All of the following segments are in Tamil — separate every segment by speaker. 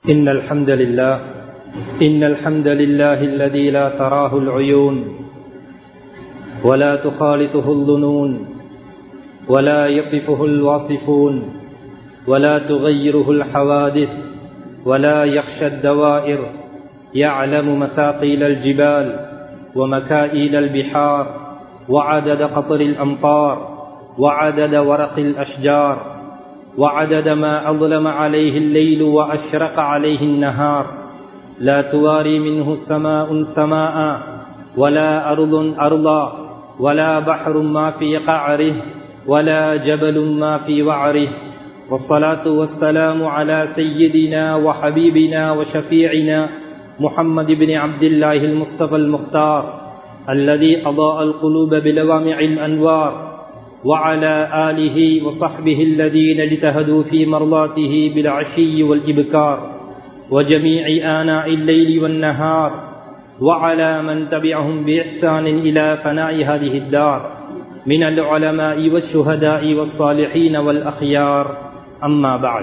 Speaker 1: إن الحمد لله إن الحمد لله الذي لا تراه العيون ولا تخالطه الظنون ولا يصفه الواصفون ولا تغيره الحوادث ولا يخشى الدوائر يعلم مثاقيل الجبال ومكائيل البحار وعدد قطر الأمطار وعدد ورق الأشجار وعدد ما أظلم عليه الليل وأشرق عليه النهار لا تواري منه سماء سماء ولا أرض أرضا ولا بحر ما في قعره ولا جبل ما في وعره والصلاة والسلام على سيدنا وحبيبنا وشفيعنا محمد بن عبد الله المصطفى المختار الذي أضاء القلوب بلوامع الأنوار وعلى آله وصحبه الذين اجتهدوا في مرضاته بالعشي والإبكار وجميع آناء الليل والنهار وعلى من تبعهم بإحسان إلى فناء هذه الدار من العلماء والشهداء والصالحين والأخيار أما بعد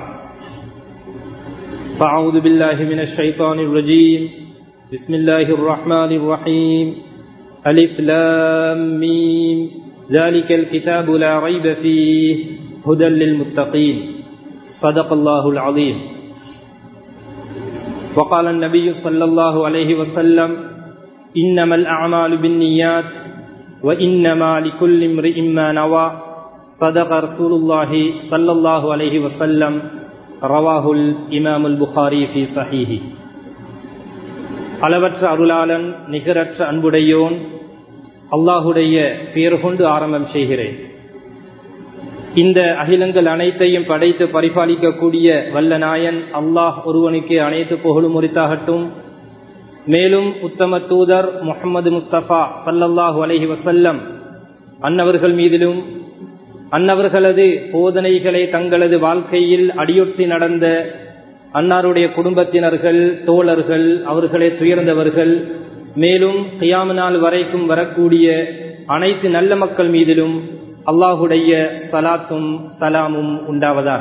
Speaker 1: فأعوذ بالله من الشيطان الرجيم بسم الله الرحمن الرحيم ألف لام ميم ذلك الكتاب لا ريب فيه هدى للمتقين صدق الله العظيم وقال النبي صلى الله عليه وسلم إنما الأعمال بالنيات وإنما لكل امرئ ما نوى صدق رسول الله صلى الله عليه وسلم رواه الإمام البخاري في صحيحه அளவற்ற அருளாளன் நிகரற்ற அன்புடையோன் அல்லாஹுடைய பெயர் கொண்டு ஆரம்பம் செய்கிறேன் இந்த அகிலங்கள் அனைத்தையும் படைத்து பரிபாலிக்கக்கூடிய வல்ல நாயன் அல்லாஹ் ஒருவனுக்கு அனைத்து புகழும் உரித்தாகட்டும் மேலும் உத்தம தூதர் முகமது முஸ்தபா சல்லல்லாஹு அலஹி வசல்லம் அன்னவர்கள் மீதிலும் அன்னவர்களது போதனைகளை தங்களது வாழ்க்கையில் அடியொற்றி நடந்த அன்னாருடைய குடும்பத்தினர்கள் தோழர்கள் அவர்களே துயர்ந்தவர்கள் மேலும் கியாம நாள் வரைக்கும் வரக்கூடிய அனைத்து நல்ல மக்கள் மீதிலும் அல்லாஹுடைய சலாத்தும் சலாமும் உண்டாவதாக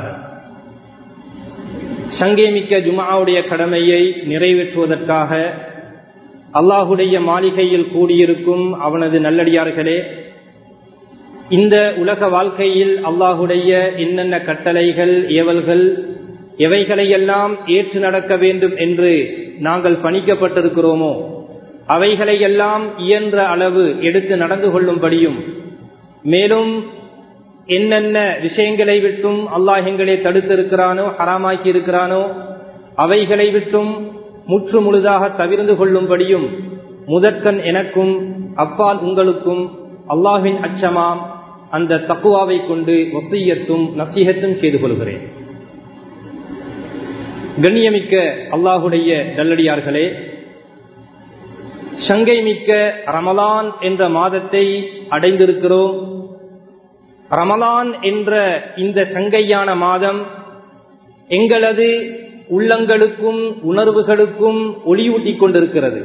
Speaker 1: சங்கேமிக்க ஜுமாவுடைய கடமையை நிறைவேற்றுவதற்காக அல்லாஹுடைய மாளிகையில் கூடியிருக்கும் அவனது நல்லடியார்களே இந்த உலக வாழ்க்கையில் அல்லாஹுடைய என்னென்ன கட்டளைகள் ஏவல்கள் எவைகளையெல்லாம் ஏற்று நடக்க வேண்டும் என்று நாங்கள் பணிக்கப்பட்டிருக்கிறோமோ அவைகளையெல்லாம் இயன்ற அளவு எடுத்து நடந்து கொள்ளும்படியும் மேலும் என்னென்ன விஷயங்களை விட்டும் அல்லாஹ் எங்களை தடுத்திருக்கிறானோ ஹராமாக்கி இருக்கிறானோ அவைகளை விட்டும் முற்று முழுதாக தவிர்ந்து கொள்ளும்படியும் முதற்கண் எனக்கும் அப்பால் உங்களுக்கும் அல்லாஹின் அச்சமாம் அந்த தக்குவாவை கொண்டு ஒத்தியத்தும் நசீகத்தும் செய்து கொள்கிறேன் கண்ணியமிக்க அல்லாஹுடைய நல்லடியார்களே சங்கை மிக்க ரமலான் என்ற மாதத்தை அடைந்திருக்கிறோம் ரமலான் என்ற இந்த சங்கையான மாதம் எங்களது உள்ளங்களுக்கும் உணர்வுகளுக்கும் ஒளியூட்டிக் கொண்டிருக்கிறது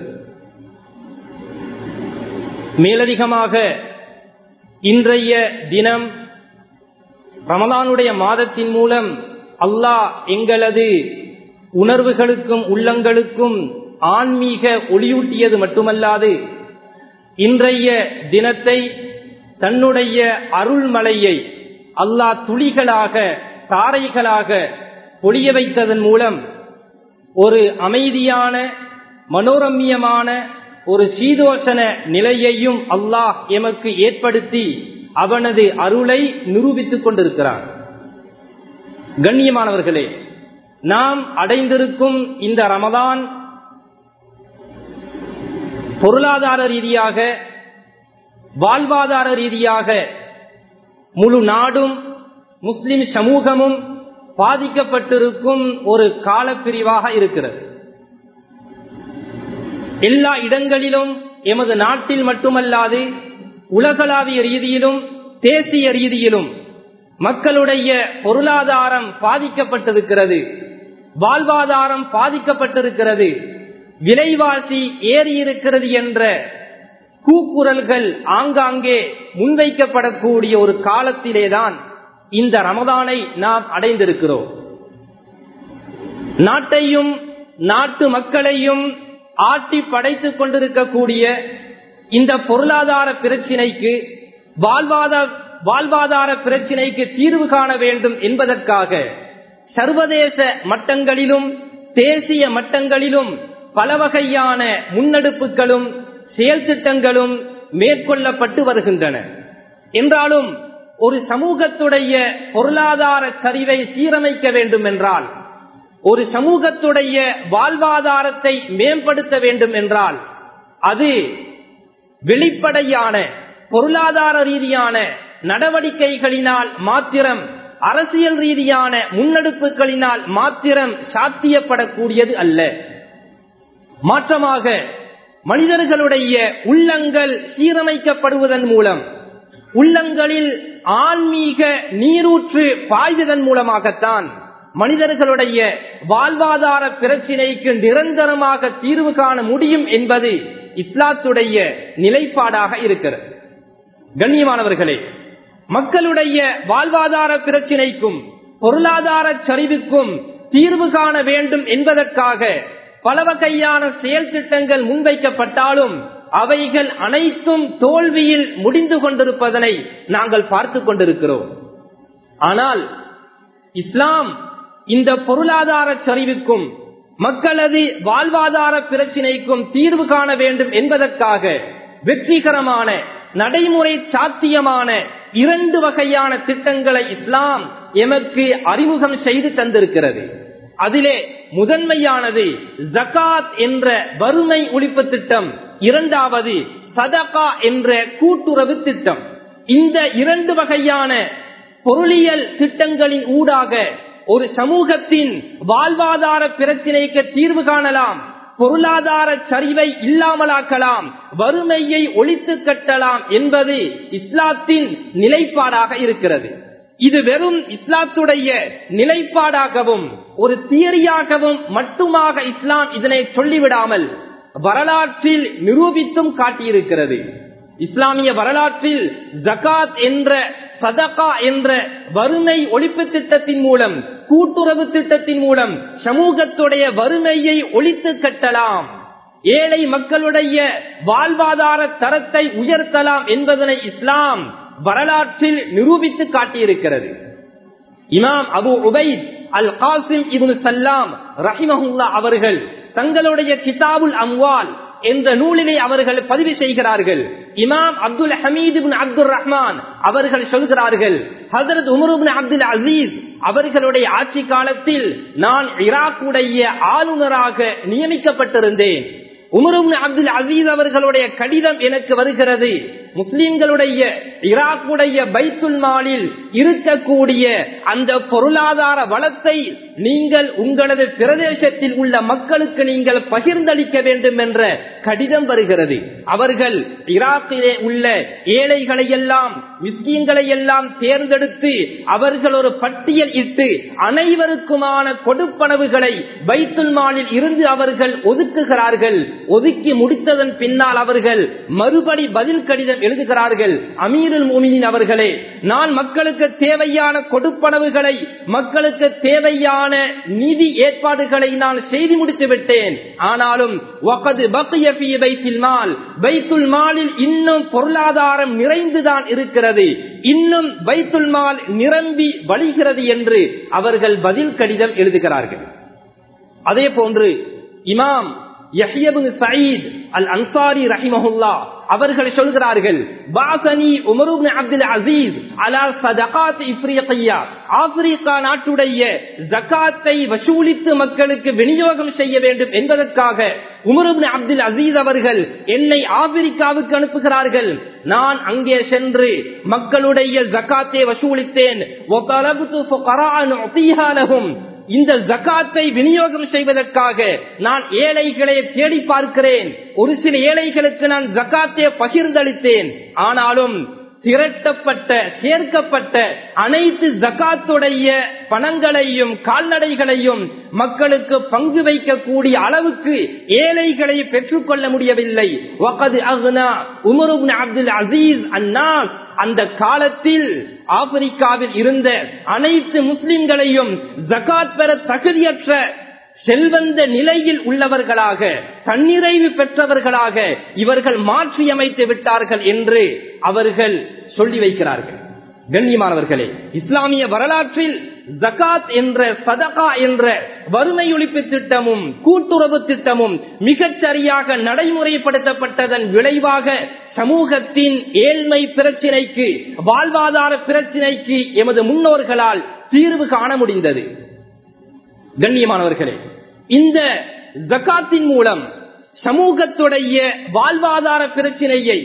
Speaker 1: மேலதிகமாக இன்றைய தினம் ரமலானுடைய மாதத்தின் மூலம் அல்லாஹ் எங்களது உணர்வுகளுக்கும் உள்ளங்களுக்கும் ஆன்மீக ஒளியூட்டியது மட்டுமல்லாது இன்றைய தினத்தை தன்னுடைய அருள்மலையை அல்லாஹ் துளிகளாக தாரைகளாக பொழிய வைத்ததன் மூலம் ஒரு அமைதியான மனோரம்யமான ஒரு சீதோசன நிலையையும் அல்லாஹ் எமக்கு ஏற்படுத்தி அவனது அருளை நிரூபித்துக் கொண்டிருக்கிறான் கண்ணியமானவர்களே நாம் அடைந்திருக்கும் இந்த ரமதான் பொருளாதார ரீதியாக வாழ்வாதார ரீதியாக முழு நாடும் முஸ்லிம் சமூகமும் பாதிக்கப்பட்டிருக்கும் ஒரு காலப்பிரிவாக இருக்கிறது எல்லா இடங்களிலும் எமது நாட்டில் மட்டுமல்லாது உலகளாவிய ரீதியிலும் தேசிய ரீதியிலும் மக்களுடைய பொருளாதாரம் பாதிக்கப்பட்டிருக்கிறது வாழ்வாதாரம் பாதிக்கப்பட்டிருக்கிறது விலைவாசி ஏறி இருக்கிறது என்ற கூக்குரல்கள் ஆங்காங்கே முன்வைக்கப்படக்கூடிய ஒரு காலத்திலேதான் இந்த ரமதானை நாம் அடைந்திருக்கிறோம் நாட்டையும் நாட்டு மக்களையும் ஆட்டி படைத்துக் கொண்டிருக்கக்கூடிய இந்த பொருளாதார பிரச்சினைக்கு வாழ்வாதார வாழ்வாதார பிரச்சினைக்கு தீர்வு காண வேண்டும் என்பதற்காக சர்வதேச மட்டங்களிலும் தேசிய மட்டங்களிலும் பல வகையான முன்னெடுப்புகளும் செயல் திட்டங்களும் மேற்கொள்ளப்பட்டு வருகின்றன என்றாலும் ஒரு சமூகத்துடைய பொருளாதார சரிவை சீரமைக்க வேண்டும் என்றால் ஒரு சமூகத்துடைய வாழ்வாதாரத்தை மேம்படுத்த வேண்டும் என்றால் அது வெளிப்படையான பொருளாதார ரீதியான நடவடிக்கைகளினால் மாத்திரம் அரசியல் ரீதியான முன்னெடுப்புகளினால் மாத்திரம் சாத்தியப்படக்கூடியது அல்ல மாற்றமாக மனிதர்களுடைய உள்ளங்கள் சீரமைக்கப்படுவதன் மூலம் உள்ளங்களில் ஆன்மீக நீரூற்று பாய்வதன் மூலமாகத்தான் மனிதர்களுடைய வாழ்வாதார பிரச்சினைக்கு நிரந்தரமாக தீர்வு காண முடியும் என்பது இஸ்லாத்துடைய நிலைப்பாடாக இருக்கிறது கண்ணியமானவர்களே மக்களுடைய வாழ்வாதார பிரச்சினைக்கும் பொருளாதார சரிவுக்கும் தீர்வு காண வேண்டும் என்பதற்காக பல வகையான செயல் திட்டங்கள் முன்வைக்கப்பட்டாலும் அவைகள் அனைத்தும் தோல்வியில் முடிந்து கொண்டிருப்பதனை நாங்கள் பார்த்து கொண்டிருக்கிறோம் ஆனால் இஸ்லாம் இந்த பொருளாதார சரிவுக்கும் மக்களது வாழ்வாதார பிரச்சினைக்கும் தீர்வு காண வேண்டும் என்பதற்காக வெற்றிகரமான நடைமுறை சாத்தியமான இரண்டு வகையான திட்டங்களை இஸ்லாம் எமக்கு அறிமுகம் செய்து தந்திருக்கிறது அதிலே முதன்மையானது ஜகாத் என்ற வறுமை ஒழிப்பு திட்டம் இரண்டாவது சதகா என்ற கூட்டுறவு திட்டம் இந்த இரண்டு வகையான பொருளியல் திட்டங்களின் ஊடாக ஒரு சமூகத்தின் வாழ்வாதார பிரச்சினைக்கு தீர்வு காணலாம் பொருளாதார சரிவை இல்லாமலாக்கலாம் வறுமையை ஒழித்து கட்டலாம் என்பது இஸ்லாத்தின் நிலைப்பாடாக இருக்கிறது இது வெறும் இஸ்லாத்துடைய நிலைப்பாடாகவும் ஒரு தியரியாகவும் மட்டுமாக இஸ்லாம் இதனை சொல்லிவிடாமல் வரலாற்றில் நிரூபித்தும் காட்டியிருக்கிறது இஸ்லாமிய வரலாற்றில் ஜகாத் என்ற சதகா என்ற வறுமை ஒழிப்பு திட்டத்தின் மூலம் கூட்டுறவு திட்டத்தின் மூலம் சமூகத்துடைய வறுமையை ஒழித்து கட்டலாம் ஏழை மக்களுடைய வாழ்வாதார தரத்தை உயர்த்தலாம் என்பதனை இஸ்லாம் வரலாற்றில் நிரூபித்து காட்டியிருக்கிறது இமாம் அபு உபைத் அல் காசிம் இபுன் சல்லாம் ரஹிமஹுல்லா அவர்கள் தங்களுடைய கிதாபுல் அம்வால் என்ற நூலிலே அவர்கள் பதிவு செய்கிறார்கள் இமாம் அப்துல் ஹமீது அப்துல் ரஹ்மான் அவர்கள் சொல்கிறார்கள் ஹசரத் உமருபின் அப்துல் அசீஸ் அவர்களுடைய ஆட்சி காலத்தில் நான் ஈராக்குடைய ஆளுநராக நியமிக்கப்பட்டிருந்தேன் உமரும் அப்துல் அசீஸ் அவர்களுடைய கடிதம் எனக்கு வருகிறது முஸ்லிம்களுடைய ஈராக்குடைய பைத்துல் மாலில் இருக்கக்கூடிய அந்த பொருளாதார வளத்தை நீங்கள் உங்களது பிரதேசத்தில் உள்ள மக்களுக்கு நீங்கள் பகிர்ந்தளிக்க வேண்டும் என்ற கடிதம் வருகிறது அவர்கள் ஈராக்கிலே உள்ள ஏழைகளை எல்லாம் மிஸ்கீன்களை எல்லாம் தேர்ந்தெடுத்து அவர்கள் ஒரு பட்டியல் இட்டு அனைவருக்குமான கொடுப்பனவுகளை பைத்துல் மாலில் இருந்து அவர்கள் ஒதுக்குகிறார்கள் ஒதுக்கி முடித்ததன் பின்னால் அவர்கள் மறுபடி பதில் கடிதம் எழுதுகிறார்கள் அமீருல் மோமினின் அவர்களே நான் மக்களுக்கு தேவையான கொடுப்பனவுகளை மக்களுக்கு தேவையான நிதி ஏற்பாடுகளை நான் செய்து முடித்து விட்டேன் ஆனாலும் பைத்துல் மாலில் இன்னும் பொருளாதாரம் நிறைந்துதான் இருக்கிறது இன்னும் பைத்துல் மால் நிரம்பி வழிகிறது என்று அவர்கள் பதில் கடிதம் எழுதுகிறார்கள் அதே போன்று இமாம் சயீத் அல் அன்சாரி ரஹிமஹுல்லா அவர்கள் சொல்கிறார்கள் பாசனி உமருபின் அப்துல் அசீஸ் அலா சதகாத் இப்ரியா ஆப்பிரிக்கா நாட்டுடைய ஜகாத்தை வசூலித்து மக்களுக்கு விநியோகம் செய்ய வேண்டும் என்பதற்காக உமருபின் அப்துல் அசீஸ் அவர்கள் என்னை ஆப்பிரிக்காவுக்கு அனுப்புகிறார்கள் நான் அங்கே சென்று மக்களுடைய ஜகாத்தை வசூலித்தேன் இந்த ஜக்காத்தை விநியோகம் செய்வதற்காக நான் ஏழைகளை தேடி பார்க்கிறேன் ஒரு சில ஏழைகளுக்கு நான் ஜக்காத்தை பகிர்ந்தளித்தேன் ஆனாலும் திரட்டப்பட்ட சேர்க்கப்பட்ட அனைத்து ஜக்காத்துடைய பணங்களையும் கால்நடைகளையும் மக்களுக்கு பங்கு வைக்கக்கூடிய அளவுக்கு ஏழைகளை பெற்றுக்கொள்ள முடியவில்லை அப்துல் அசீஸ் அன்னாஸ் அந்த காலத்தில் ஆப்பிரிக்காவில் இருந்த அனைத்து முஸ்லிம்களையும் ஜகாத் பெற தகுதியற்ற செல்வந்த நிலையில் உள்ளவர்களாக தன்னிறைவு பெற்றவர்களாக இவர்கள் மாற்றியமைத்து விட்டார்கள் என்று அவர்கள் சொல்லி வைக்கிறார்கள் கண்ணியமானவர்களே இஸ்லாமிய வரலாற்றில் ஜகாத் என்ற சதகா என்ற வறுமை ஒழிப்பு திட்டமும் கூட்டுறவு திட்டமும் மிகச் சரியாக நடைமுறைப்படுத்தப்பட்டதன் விளைவாக சமூகத்தின் ஏழ்மை பிரச்சினைக்கு வாழ்வாதார பிரச்சினைக்கு எமது முன்னோர்களால் தீர்வு காண முடிந்தது கண்ணியமானவர்களே இந்த ஜக்காத்தின் மூலம் சமூகத்துடைய வாழ்வாதார பிரச்சினையை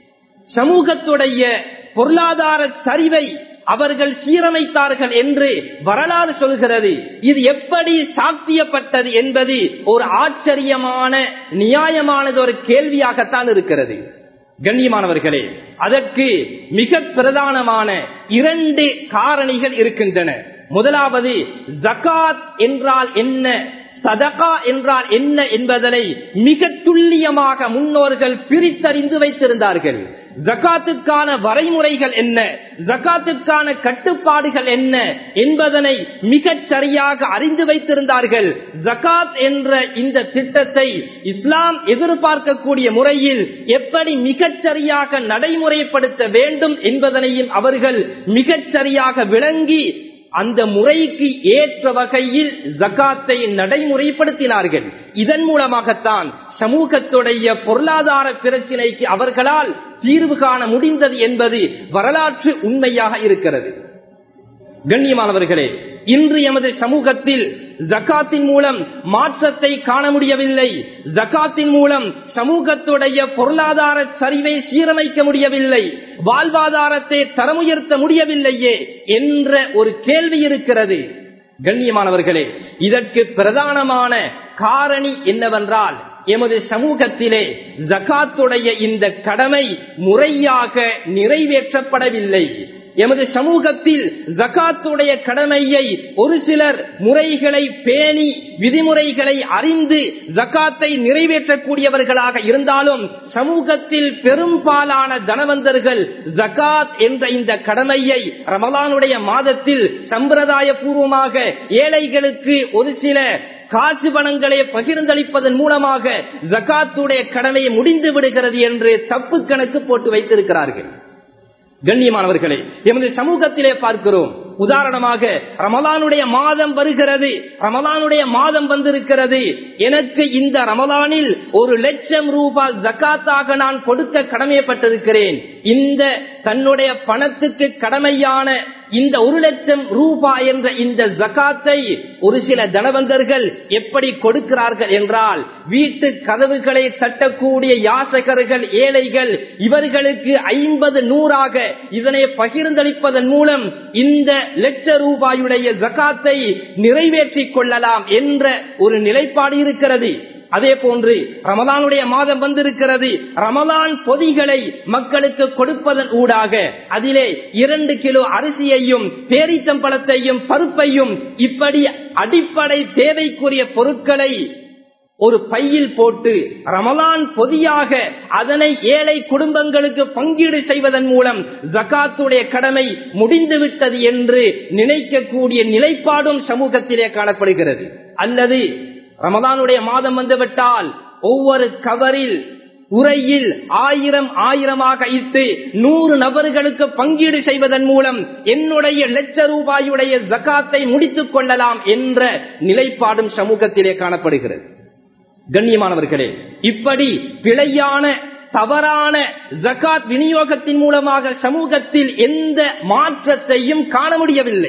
Speaker 1: சமூகத்துடைய பொருளாதார சரிவை அவர்கள் சீரமைத்தார்கள் என்று வரலாறு சொல்கிறது இது எப்படி சாத்தியப்பட்டது என்பது ஒரு ஆச்சரியமான நியாயமானது ஒரு கேள்வியாகத்தான் இருக்கிறது கண்ணியமானவர்களே அதற்கு மிக பிரதானமான இரண்டு காரணிகள் இருக்கின்றன முதலாவது ஜகாத் என்றால் என்ன சதகா என்றால் என்ன என்பதனை மிக துல்லியமாக முன்னோர்கள் பிரித்தறிந்து வைத்திருந்தார்கள் ஜக்காத்துக்கான வரைமுறைகள் என்ன ஜக்காத்துக்கான கட்டுப்பாடுகள் என்ன என்பதனை மிகச் சரியாக அறிந்து வைத்திருந்தார்கள் ஜக்காத் என்ற இந்த திட்டத்தை இஸ்லாம் எதிர்பார்க்கக்கூடிய முறையில் எப்படி மிகச் சரியாக நடைமுறைப்படுத்த வேண்டும் என்பதனையும் அவர்கள் மிகச் சரியாக விளங்கி அந்த முறைக்கு ஏற்ற வகையில் ஜக்காத்தை நடைமுறைப்படுத்தினார்கள் இதன் மூலமாகத்தான் சமூகத்துடைய பொருளாதார பிரச்சினைக்கு அவர்களால் தீர்வு காண முடிந்தது என்பது வரலாற்று உண்மையாக இருக்கிறது கண்ணியமானவர்களே இன்று எமது சமூகத்தில் ஜக்காத்தின் மூலம் மாற்றத்தை காண முடியவில்லை ஜக்காத்தின் மூலம் சமூகத்துடைய பொருளாதார சரிவை சீரமைக்க முடியவில்லை வாழ்வாதாரத்தை தரமுயர்த்த முடியவில்லையே என்ற ஒரு கேள்வி இருக்கிறது கண்ணியமானவர்களே இதற்கு பிரதானமான காரணி என்னவென்றால் எமது சமூகத்திலே ஜகாத்துடைய இந்த கடமை முறையாக நிறைவேற்றப்படவில்லை எமது சமூகத்தில் ஜகாத்துடைய கடமையை ஒரு சிலர் முறைகளை பேணி விதிமுறைகளை அறிந்து ஜக்காத்தை நிறைவேற்றக்கூடியவர்களாக இருந்தாலும் சமூகத்தில் பெரும்பாலான தனவந்தர்கள் ஜகாத் என்ற இந்த கடமையை ரமலானுடைய மாதத்தில் சம்பிரதாய பூர்வமாக ஏழைகளுக்கு ஒரு சில காசு பணங்களை பகிர்ந்தளிப்பதன் மூலமாக ஜகாத்துடைய கடமையை முடிந்து விடுகிறது என்று தப்பு கணக்கு போட்டு வைத்திருக்கிறார்கள் கண்ணியமானவர்களே எமது சமூகத்திலே பார்க்கிறோம் உதாரணமாக ரமலானுடைய மாதம் வருகிறது ரமலானுடைய மாதம் வந்திருக்கிறது எனக்கு இந்த ரமலானில் ஒரு லட்சம் ரூபாய் ஜக்காத்தாக நான் கொடுக்க கடமைப்பட்டிருக்கிறேன் இந்த தன்னுடைய பணத்துக்கு கடமையான இந்த ஒரு லட்சம் ரூபாய் என்ற இந்த ஜக்காத்தை ஒரு சில தனவந்தர்கள் எப்படி கொடுக்கிறார்கள் என்றால் வீட்டு கதவுகளை தட்டக்கூடிய யாசகர்கள் ஏழைகள் இவர்களுக்கு ஐம்பது நூறாக இதனை பகிர்ந்தளிப்பதன் மூலம் இந்த லட்ச ரூபாயுடைய ஜக்காத்தை நிறைவேற்றிக் கொள்ளலாம் என்ற ஒரு நிலைப்பாடு இருக்கிறது அதே போன்று ரமலானுடைய மாதம் வந்திருக்கிறது ரமலான் பொதிகளை மக்களுக்கு கொடுப்பதன் ஊடாக அதிலே இரண்டு கிலோ அரிசியையும் பேரித்தம்பழத்தையும் பருப்பையும் இப்படி அடிப்படை தேவைக்குரிய பொருட்களை ஒரு பையில் போட்டு ரமலான் பொதியாக அதனை ஏழை குடும்பங்களுக்கு பங்கீடு செய்வதன் மூலம் ஜகாத்துடைய கடமை முடிந்துவிட்டது என்று நினைக்கக்கூடிய நிலைப்பாடும் சமூகத்திலே காணப்படுகிறது அல்லது ரமலானுடைய மாதம் வந்துவிட்டால் ஒவ்வொரு கவரில் உரையில் ஆயிரம் ஆயிரமாக இட்டு நூறு நபர்களுக்கு பங்கீடு செய்வதன் மூலம் என்னுடைய லட்ச ரூபாயுடைய ஜக்காத்தை முடித்துக் கொள்ளலாம் என்ற நிலைப்பாடும் சமூகத்திலே காணப்படுகிறது கண்ணியமானவர்களே இப்படி பிழையான தவறான ஜக்காத் விநியோகத்தின் மூலமாக சமூகத்தில் எந்த மாற்றத்தையும் காண முடியவில்லை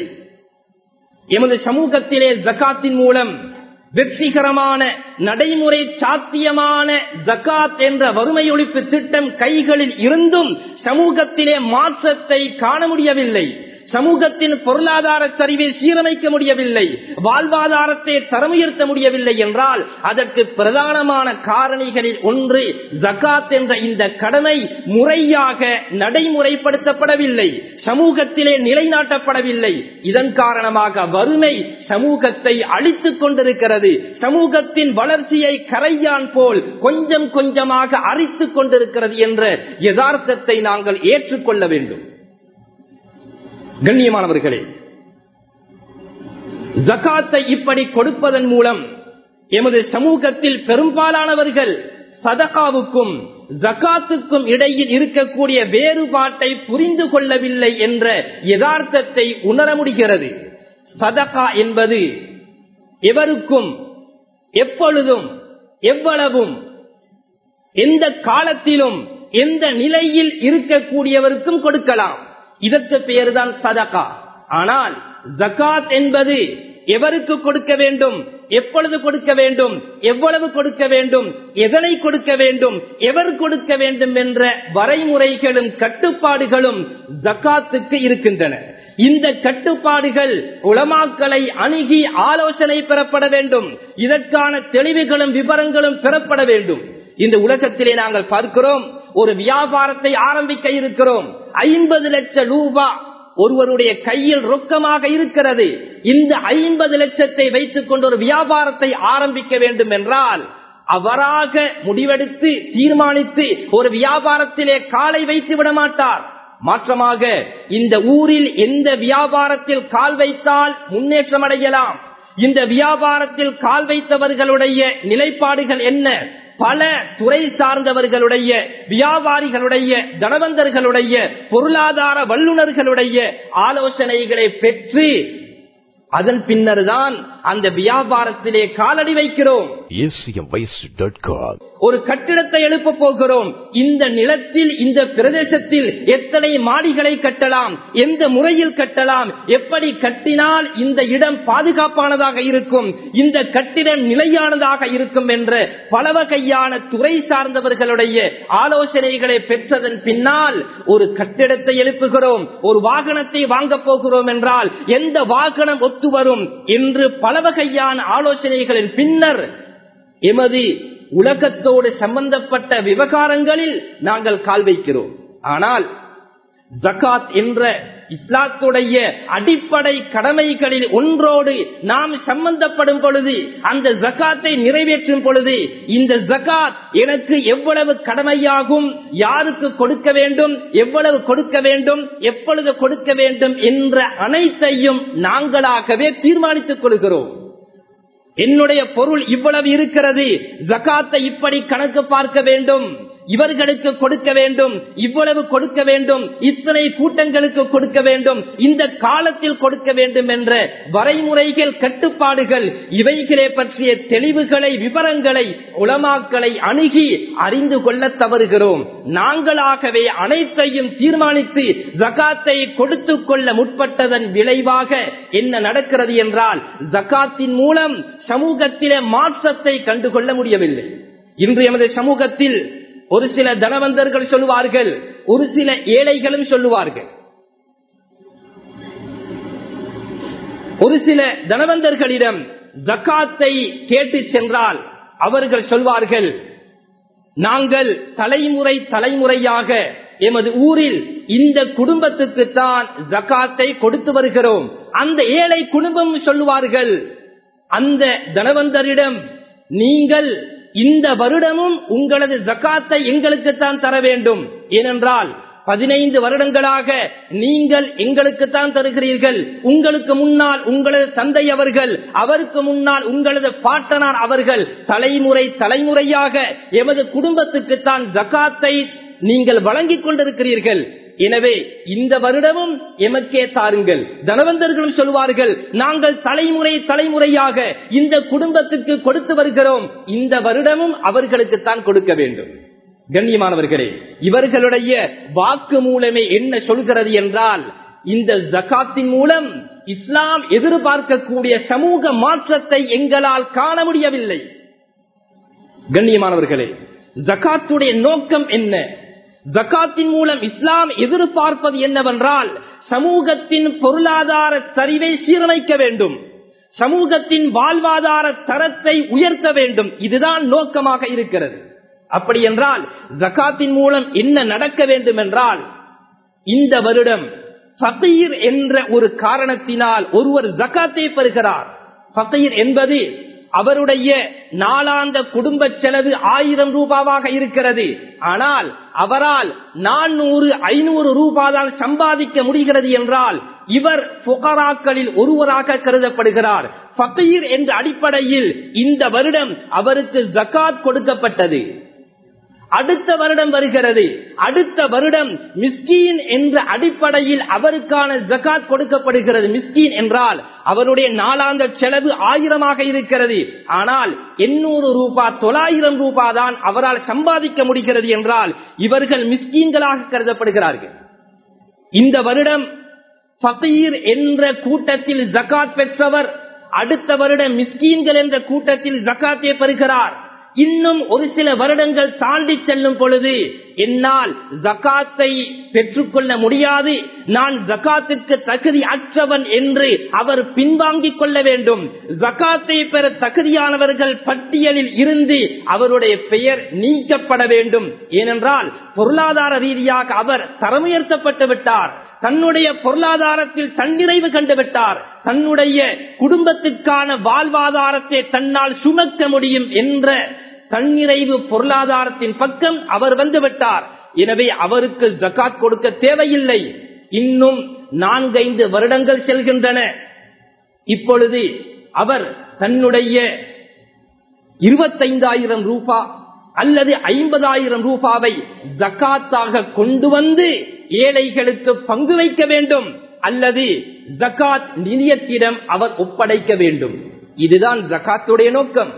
Speaker 1: எமது சமூகத்திலே ஜக்காத்தின் மூலம் வெற்றிகரமான நடைமுறை சாத்தியமான ஜக்காத் என்ற வறுமை ஒழிப்பு திட்டம் கைகளில் இருந்தும் சமூகத்திலே மாற்றத்தை காண முடியவில்லை சமூகத்தின் பொருளாதார சரிவை சீரமைக்க முடியவில்லை வாழ்வாதாரத்தை தரமுயர்த்த முடியவில்லை என்றால் அதற்கு பிரதானமான காரணிகளில் ஒன்று ஜக்காத் என்ற இந்த கடமை முறையாக நடைமுறைப்படுத்தப்படவில்லை சமூகத்திலே நிலைநாட்டப்படவில்லை இதன் காரணமாக வறுமை சமூகத்தை அழித்துக் கொண்டிருக்கிறது சமூகத்தின் வளர்ச்சியை கரையான் போல் கொஞ்சம் கொஞ்சமாக அரித்துக் கொண்டிருக்கிறது என்ற யதார்த்தத்தை நாங்கள் ஏற்றுக்கொள்ள வேண்டும் கண்ணியமானவர்களே ஜக்காத்தை இப்படி கொடுப்பதன் மூலம் எமது சமூகத்தில் பெரும்பாலானவர்கள் சதகாவுக்கும் ஜகாத்துக்கும் இடையில் இருக்கக்கூடிய வேறுபாட்டை புரிந்து கொள்ளவில்லை என்ற யதார்த்தத்தை உணர முடிகிறது சதகா என்பது எவருக்கும் எப்பொழுதும் எவ்வளவும் எந்த காலத்திலும் எந்த நிலையில் இருக்கக்கூடியவருக்கும் கொடுக்கலாம் இதற்கு பெயர்தான் சதகா ஆனால் ஜகாத் என்பது எவருக்கு கொடுக்க வேண்டும் எப்பொழுது கொடுக்க வேண்டும் எவ்வளவு கொடுக்க வேண்டும் எதனை கொடுக்க வேண்டும் எவர் கொடுக்க வேண்டும் என்ற வரைமுறைகளும் கட்டுப்பாடுகளும் ஜக்காத்துக்கு இருக்கின்றன இந்த கட்டுப்பாடுகள் உளமாக்களை அணுகி ஆலோசனை பெறப்பட வேண்டும் இதற்கான தெளிவுகளும் விவரங்களும் பெறப்பட வேண்டும் இந்த உலகத்திலே நாங்கள் பார்க்கிறோம் ஒரு வியாபாரத்தை ஆரம்பிக்க இருக்கிறோம் ஐம்பது லட்சம் ரூபாய் ஒருவருடைய கையில் ரொக்கமாக இருக்கிறது இந்த ஐம்பது லட்சத்தை வைத்துக் கொண்டு ஒரு வியாபாரத்தை ஆரம்பிக்க வேண்டும் என்றால் அவராக முடிவெடுத்து தீர்மானித்து ஒரு வியாபாரத்திலே காலை வைத்து விட மாட்டார் மாற்றமாக இந்த ஊரில் எந்த வியாபாரத்தில் கால் வைத்தால் முன்னேற்றம் அடையலாம் இந்த வியாபாரத்தில் கால் வைத்தவர்களுடைய நிலைப்பாடுகள் என்ன பல துறை சார்ந்தவர்களுடைய வியாபாரிகளுடைய தனவந்தர்களுடைய பொருளாதார வல்லுநர்களுடைய ஆலோசனைகளை பெற்று அதன் பின்னர் தான் அந்த வியாபாரத்திலே காலடி வைக்கிறோம்
Speaker 2: acmvoice.com.
Speaker 1: ஒரு கட்டிடத்தை எழுப்ப போகிறோம் இந்த நிலத்தில் இந்த பிரதேசத்தில் எத்தனை மாடிகளை கட்டலாம் எந்த முறையில் கட்டலாம் எப்படி கட்டினால் இந்த இடம் பாதுகாப்பானதாக இருக்கும் இந்த கட்டிடம் நிலையானதாக இருக்கும் என்ற பல வகையான துறை சார்ந்தவர்களுடைய ஆலோசனைகளை பெற்றதன் பின்னால் ஒரு கட்டிடத்தை எழுப்புகிறோம் ஒரு வாகனத்தை வாங்க போகிறோம் என்றால் எந்த வாகனம் ஒத்து வரும் என்று பல வகையான ஆலோசனைகளின் பின்னர் எமது உலகத்தோடு சம்பந்தப்பட்ட விவகாரங்களில் நாங்கள் கால் வைக்கிறோம் ஆனால் ஜகாத் என்ற இஸ்லாத்துடைய அடிப்படை கடமைகளில் ஒன்றோடு நாம் சம்பந்தப்படும் பொழுது அந்த ஜகாத்தை நிறைவேற்றும் பொழுது இந்த ஜகாத் எனக்கு எவ்வளவு கடமையாகும் யாருக்கு கொடுக்க வேண்டும் எவ்வளவு கொடுக்க வேண்டும் எப்பொழுது கொடுக்க வேண்டும் என்ற அனைத்தையும் நாங்களாகவே தீர்மானித்துக் கொள்கிறோம் என்னுடைய பொருள் இவ்வளவு இருக்கிறது ஜகாத்தை இப்படி கணக்கு பார்க்க வேண்டும் இவர்களுக்கு கொடுக்க வேண்டும் இவ்வளவு கொடுக்க வேண்டும் இத்தனை கூட்டங்களுக்கு கொடுக்க வேண்டும் இந்த காலத்தில் கொடுக்க வேண்டும் என்ற வரைமுறைகள் கட்டுப்பாடுகள் இவைகளே பற்றிய தெளிவுகளை விவரங்களை உளமாக்களை அணுகி அறிந்து கொள்ள தவறுகிறோம் நாங்களாகவே அனைத்தையும் தீர்மானித்து ஜகாத்தை கொடுத்து கொள்ள முற்பட்டதன் விளைவாக என்ன நடக்கிறது என்றால் ஜகாத்தின் மூலம் சமூகத்திலே மாற்றத்தை கண்டுகொள்ள முடியவில்லை இன்று எமது சமூகத்தில் ஒரு சில தனவந்தர்கள் சொல்லுவார்கள் ஒரு சில ஏழைகளும் சொல்லுவார்கள் ஒரு சில தனவந்தர்களிடம் ஜக்காத்தை கேட்டு சென்றால் அவர்கள் சொல்வார்கள் நாங்கள் தலைமுறை தலைமுறையாக எமது ஊரில் இந்த குடும்பத்துக்கு தான் ஜக்காத்தை கொடுத்து வருகிறோம் அந்த ஏழை குடும்பம் சொல்லுவார்கள் அந்த தனவந்தரிடம் நீங்கள் இந்த வருடமும் உங்களது ஜக்காத்தை எங்களுக்குத்தான் தர வேண்டும் ஏனென்றால் பதினைந்து வருடங்களாக நீங்கள் எங்களுக்குத்தான் தருகிறீர்கள் உங்களுக்கு முன்னால் உங்களது தந்தை அவர்கள் அவருக்கு முன்னால் உங்களது பாட்டனார் அவர்கள் தலைமுறை தலைமுறையாக எமது குடும்பத்துக்குத்தான் ஜக்காத்தை நீங்கள் வழங்கிக் கொண்டிருக்கிறீர்கள் எனவே இந்த வருடமும் எமக்கே தாருங்கள் தனவந்தர்களும் சொல்வார்கள் நாங்கள் தலைமுறை தலைமுறையாக இந்த குடும்பத்துக்கு கொடுத்து வருகிறோம் இந்த வருடமும் அவர்களுக்குத்தான் கொடுக்க வேண்டும் கண்ணியமானவர்களே இவர்களுடைய வாக்கு மூலமே என்ன சொல்கிறது என்றால் இந்த ஜகாத்தின் மூலம் இஸ்லாம் எதிர்பார்க்கக்கூடிய சமூக மாற்றத்தை எங்களால் காண முடியவில்லை கண்ணியமானவர்களே ஜகாத்துடைய நோக்கம் என்ன ஜக்காத்தின் மூலம் இஸ்லாம் எதிர்பார்ப்பது என்னவென்றால் சமூகத்தின் பொருளாதார சரிவை சீரமைக்க வேண்டும் சமூகத்தின் வாழ்வாதார தரத்தை உயர்த்த வேண்டும் இதுதான் நோக்கமாக இருக்கிறது அப்படி என்றால் ஜக்காத்தின் மூலம் என்ன நடக்க வேண்டும் என்றால் இந்த வருடம் ஃபகீர் என்ற ஒரு காரணத்தினால் ஒருவர் ஜக்காத்தை பெறுகிறார் ஃபகீர் என்பது அவருடைய நாளாந்த குடும்ப செலவு ஆயிரம் ரூபாவாக இருக்கிறது ஆனால் அவரால் நானூறு ஐநூறு ரூபாயால் சம்பாதிக்க முடிகிறது என்றால் இவர் புகராக்களில் ஒருவராக கருதப்படுகிறார் பக்கீர் என்ற அடிப்படையில் இந்த வருடம் அவருக்கு ஜக்காத் கொடுக்கப்பட்டது அடுத்த வருடம் வருகிறது அடுத்த வருடம் மிஸ்கீன் என்ற அடிப்படையில் அவருக்கான ஜக்காத் கொடுக்கப்படுகிறது மிஸ்கீன் என்றால் அவருடைய நாளாந்த செலவு ஆயிரமாக இருக்கிறது ஆனால் எண்ணூறு ரூபாய் தொள்ளாயிரம் ரூபாய் தான் அவரால் சம்பாதிக்க முடிகிறது என்றால் இவர்கள் மிஸ்கீன்களாக கருதப்படுகிறார்கள் இந்த வருடம் பகீர் என்ற கூட்டத்தில் ஜக்காத் பெற்றவர் அடுத்த வருடம் மிஸ்கீன்கள் என்ற கூட்டத்தில் ஜக்காத்தை பெறுகிறார் இன்னும் ஒரு சில வருடங்கள் தாண்டி செல்லும் பொழுது என்னால் ஜக்காத்தை பெற்றுக்கொள்ள முடியாது நான் ஜக்காத்திற்கு தகுதி அற்றவன் என்று அவர் பின்வாங்கிக் கொள்ள வேண்டும் ஜக்காத்தை பெற தகுதியானவர்கள் பட்டியலில் இருந்து அவருடைய பெயர் நீக்கப்பட வேண்டும் ஏனென்றால் பொருளாதார ரீதியாக அவர் தரமுயர்த்தப்பட்டு விட்டார் தன்னுடைய பொருளாதாரத்தில் தன்னிறைவு கண்டுவிட்டார் தன்னுடைய குடும்பத்துக்கான வாழ்வாதாரத்தை தன்னால் சுமக்க முடியும் என்ற தன்னிறைவு பொருளாதாரத்தின் பக்கம் அவர் வந்துவிட்டார் எனவே அவருக்கு ஜக்காத் கொடுக்க தேவையில்லை இன்னும் நான்கைந்து வருடங்கள் செல்கின்றன இப்பொழுது அவர் தன்னுடைய இருபத்தைந்தாயிரம் ரூபாய் அல்லது ஐம்பதாயிரம் ரூபாவை ஜக்காத்தாக கொண்டு வந்து ஏழைகளுக்கு பங்கு வைக்க வேண்டும் அல்லது ஜக்காத் நிதியத்திடம் அவர் ஒப்படைக்க வேண்டும் இதுதான் ஜக்காத்துடைய நோக்கம்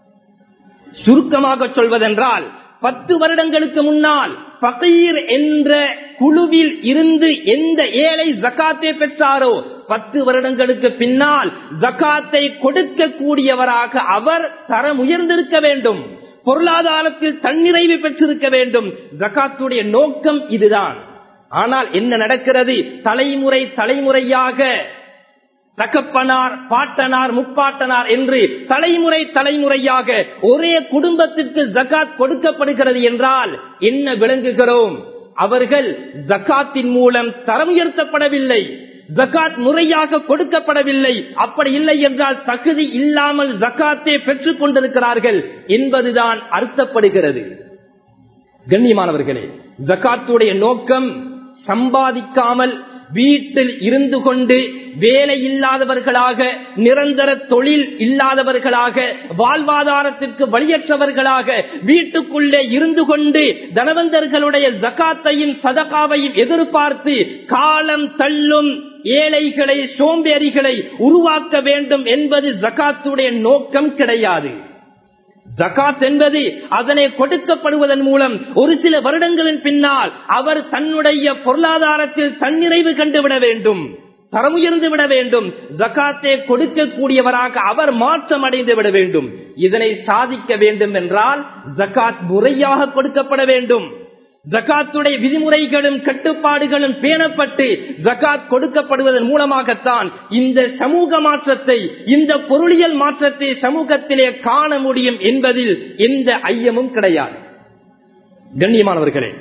Speaker 1: சுருக்கமாக சொல்வதென்றால் பத்து வருடங்களுக்கு முன்னால் பகீர் என்ற குழுவில் இருந்து எந்த ஏழை ஜக்காத்தை பெற்றாரோ பத்து வருடங்களுக்கு பின்னால் ஜக்காத்தை கொடுக்கக்கூடியவராக அவர் தரம் உயர்ந்திருக்க வேண்டும் பொருளாதாரத்தில் தன்னிறைவு பெற்றிருக்க வேண்டும் ஜக்காத்துடைய நோக்கம் இதுதான் ஆனால் என்ன நடக்கிறது தலைமுறை தலைமுறையாக தகப்பனார் பாட்டனார் முப்பாட்டனார் என்று தலைமுறை தலைமுறையாக ஒரே குடும்பத்திற்கு ஜக்காத் கொடுக்கப்படுகிறது என்றால் என்ன விளங்குகிறோம் அவர்கள் ஜக்காத்தின் மூலம் தரம் உயர்த்தப்படவில்லை ஜக்காத் முறையாக கொடுக்கப்படவில்லை அப்படி இல்லை என்றால் தகுதி இல்லாமல் ஜக்காத்தை பெற்றுக் கொண்டிருக்கிறார்கள் என்பதுதான் அர்த்தப்படுகிறது கண்ணியமானவர்களே ஜக்காத்துடைய நோக்கம் சம்பாதிக்காமல் வீட்டில் இருந்து கொண்டு வேலை இல்லாதவர்களாக நிரந்தர தொழில் இல்லாதவர்களாக வாழ்வாதாரத்திற்கு வழியற்றவர்களாக வீட்டுக்குள்ளே இருந்து கொண்டு தனவந்தர்களுடைய ஜக்காத்தையும் சதகாவையும் எதிர்பார்த்து காலம் தள்ளும் ஏழைகளை சோம்பேறிகளை உருவாக்க வேண்டும் என்பது ஜக்காத்துடைய நோக்கம் கிடையாது ஜக்காத் என்பது அதனை கொடுக்கப்படுவதன் மூலம் ஒரு சில வருடங்களின் பின்னால் அவர் தன்னுடைய பொருளாதாரத்தில் தன்னிறைவு கண்டுவிட வேண்டும் தரமுயர்ந்து விட வேண்டும் ஜக்காத்தை கொடுக்கக்கூடியவராக அவர் மாற்றம் அடைந்து விட வேண்டும் இதனை சாதிக்க வேண்டும் என்றால் ஜக்காத் முறையாக கொடுக்கப்பட வேண்டும் ஜக்காத்துடைய விதிமுறைகளும் கட்டுப்பாடுகளும் பேணப்பட்டு ஜக்காத் கொடுக்கப்படுவதன் மூலமாகத்தான் இந்த சமூக மாற்றத்தை இந்த பொருளியல் மாற்றத்தை சமூகத்திலே காண முடியும் என்பதில் எந்த ஐயமும் கிடையாது கண்ணியமானவர்களே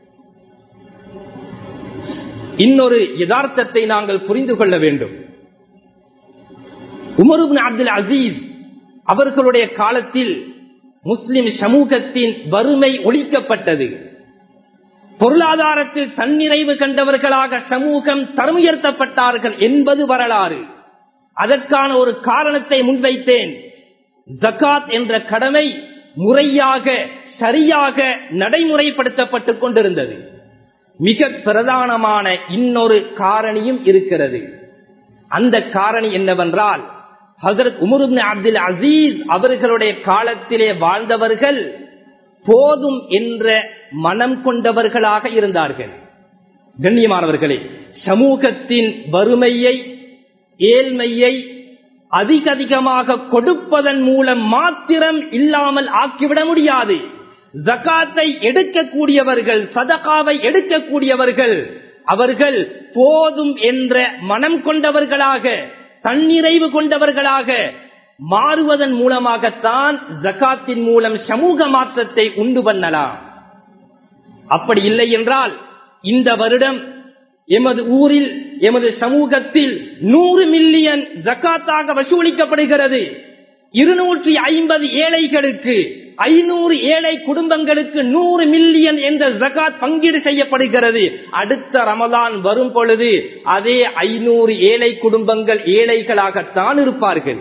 Speaker 1: இன்னொரு யதார்த்தத்தை நாங்கள் புரிந்து கொள்ள வேண்டும் உமருபின் அப்துல் அசீஸ் அவர்களுடைய காலத்தில் முஸ்லிம் சமூகத்தின் வறுமை ஒழிக்கப்பட்டது பொருளாதாரத்தில் தன்னிறைவு கண்டவர்களாக சமூகம் தரமுயர்த்தப்பட்டார்கள் என்பது வரலாறு அதற்கான ஒரு காரணத்தை முன்வைத்தேன் ஜக்காத் என்ற கடமை முறையாக சரியாக நடைமுறைப்படுத்தப்பட்டுக் கொண்டிருந்தது மிக பிரதானமான இன்னொரு காரணியும் இருக்கிறது அந்த காரணி என்னவென்றால் ஹசரத் உமருப்னு அப்துல் அசீஸ் அவர்களுடைய காலத்திலே வாழ்ந்தவர்கள் போதும் என்ற மனம் கொண்டவர்களாக இருந்தார்கள் கண்ணியமானவர்களே சமூகத்தின் வறுமையை ஏழ்மையை அதிக அதிகமாக கொடுப்பதன் மூலம் மாத்திரம் இல்லாமல் ஆக்கிவிட முடியாது ஜக்காத்தை எடுக்கக்கூடியவர்கள் சதகாவை எடுக்கக்கூடியவர்கள் அவர்கள் போதும் என்ற மனம் கொண்டவர்களாக தன்னிறைவு கொண்டவர்களாக மாறுவதன் மூலமாகத்தான் ஜக்காத்தின் மூலம் சமூக மாற்றத்தை உண்டு பண்ணலாம் அப்படி இல்லை என்றால் இந்த வருடம் எமது ஊரில் எமது சமூகத்தில் நூறு மில்லியன் ஜக்காத்தாக வசூலிக்கப்படுகிறது இருநூற்றி ஐம்பது ஏழைகளுக்கு ஐநூறு ஏழை குடும்பங்களுக்கு நூறு மில்லியன் என்ற ஜகாத் பங்கீடு செய்யப்படுகிறது அடுத்த ரமலான் வரும் பொழுது அதே ஐநூறு ஏழை குடும்பங்கள் ஏழைகளாகத்தான் இருப்பார்கள்